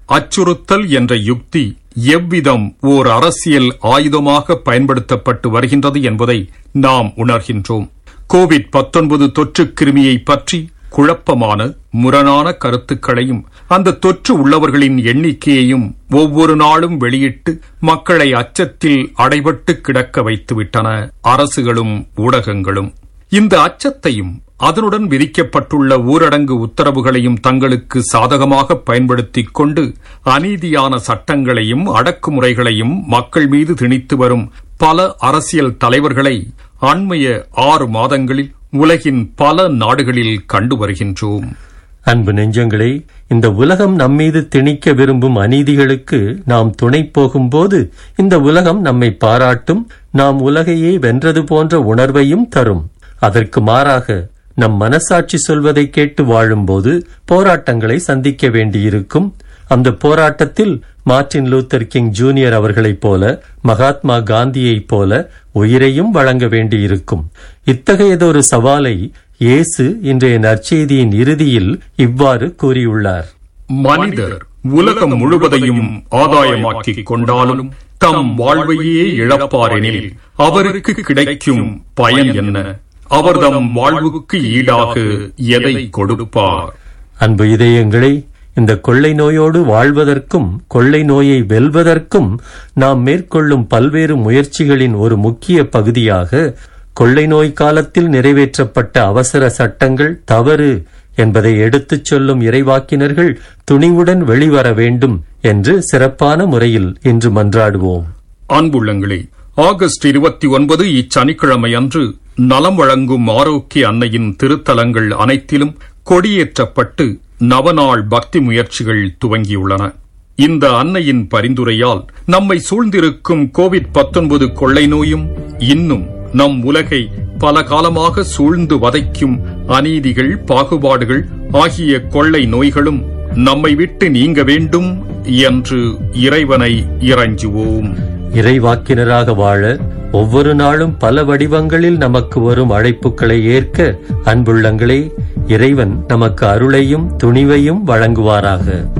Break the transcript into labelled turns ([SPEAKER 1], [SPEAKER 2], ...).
[SPEAKER 1] அச்சுறுத்தல் என்ற யுக்தி எவ்விதம் ஓர் அரசியல் ஆயுதமாக பயன்படுத்தப்பட்டு வருகின்றது என்பதை நாம் உணர்கின்றோம் கோவிட் 19 தொற்று கிருமியை பற்றி குழப்பமான முரணான கருத்துக்களையும் அந்த தொற்று உள்ளவர்களின் எண்ணிக்கையையும் ஒவ்வொரு நாளும் வெளியிட்டு மக்களை அச்சத்தில் அடைபட்டு கிடக்க வைத்துவிட்டன அரசுகளும் ஊடகங்களும் இந்த அச்சத்தையும் அதனுடன் விதிக்கப்பட்டுள்ள ஊரடங்கு உத்தரவுகளையும் தங்களுக்கு சாதகமாக பயன்படுத்திக் கொண்டு அநீதியான சட்டங்களையும் அடக்குமுறைகளையும் மக்கள் மீது திணித்து வரும் பல அரசியல் தலைவர்களை அண்மைய ஆறு மாதங்களில் உலகின் பல நாடுகளில் கண்டு வருகின்றோம்
[SPEAKER 2] அன்பு நெஞ்சங்களே இந்த உலகம் நம்மீது திணிக்க விரும்பும் அநீதிகளுக்கு நாம் துணை போகும்போது இந்த உலகம் நம்மை பாராட்டும் நாம் உலகையே வென்றது போன்ற உணர்வையும் தரும் அதற்கு மாறாக நம் மனசாட்சி சொல்வதை கேட்டு வாழும்போது போராட்டங்களை சந்திக்க வேண்டியிருக்கும் அந்த போராட்டத்தில் மார்ட்டின் லூத்தர் கிங் ஜூனியர் அவர்களைப் போல மகாத்மா காந்தியைப் போல உயிரையும் வழங்க வேண்டியிருக்கும் இத்தகையதொரு சவாலை இயேசு இன்றைய நற்செய்தியின் இறுதியில் இவ்வாறு கூறியுள்ளார்
[SPEAKER 1] மனிதர் உலகம் முழுவதையும் ஆதாயமாக்கிக் கொண்டாலும் தம் வாழ்வையே இழப்பாரெனில் அவருக்கு கிடைக்கும் பயன் என்ன அவர் தம் வாழ்வுக்கு ஈடாக எதை கொடுப்பார்
[SPEAKER 2] அன்பு இதயங்களே இந்த கொள்ளை நோயோடு வாழ்வதற்கும் கொள்ளை நோயை வெல்வதற்கும் நாம் மேற்கொள்ளும் பல்வேறு முயற்சிகளின் ஒரு முக்கிய பகுதியாக கொள்ளை நோய் காலத்தில் நிறைவேற்றப்பட்ட அவசர சட்டங்கள் தவறு என்பதை எடுத்துச் சொல்லும் இறைவாக்கினர்கள் துணிவுடன் வெளிவர வேண்டும் என்று சிறப்பான முறையில் இன்று மன்றாடுவோம்
[SPEAKER 1] அன்புள்ளங்களே ஆகஸ்ட் இருபத்தி ஒன்பது இச்சனிக்கிழமை அன்று நலம் வழங்கும் ஆரோக்கிய அன்னையின் திருத்தலங்கள் அனைத்திலும் கொடியேற்றப்பட்டு நவநாள் பக்தி முயற்சிகள் துவங்கியுள்ளன இந்த அன்னையின் பரிந்துரையால் நம்மை சூழ்ந்திருக்கும் கோவிட் 19 கொள்ளை நோயும் இன்னும் நம் உலகை பல காலமாக சூழ்ந்து வதைக்கும் அநீதிகள் பாகுபாடுகள் ஆகிய கொள்ளை நோய்களும் நம்மை விட்டு நீங்க வேண்டும் என்று இறைவனை இறைஞ்சுவோம்
[SPEAKER 2] இறைவாக்கினராக வாழ ஒவ்வொரு நாளும் பல வடிவங்களில் நமக்கு வரும் அழைப்புகளை ஏற்க அன்புள்ளங்களே இறைவன் நமக்கு அருளையும் துணிவையும் வழங்குவாராக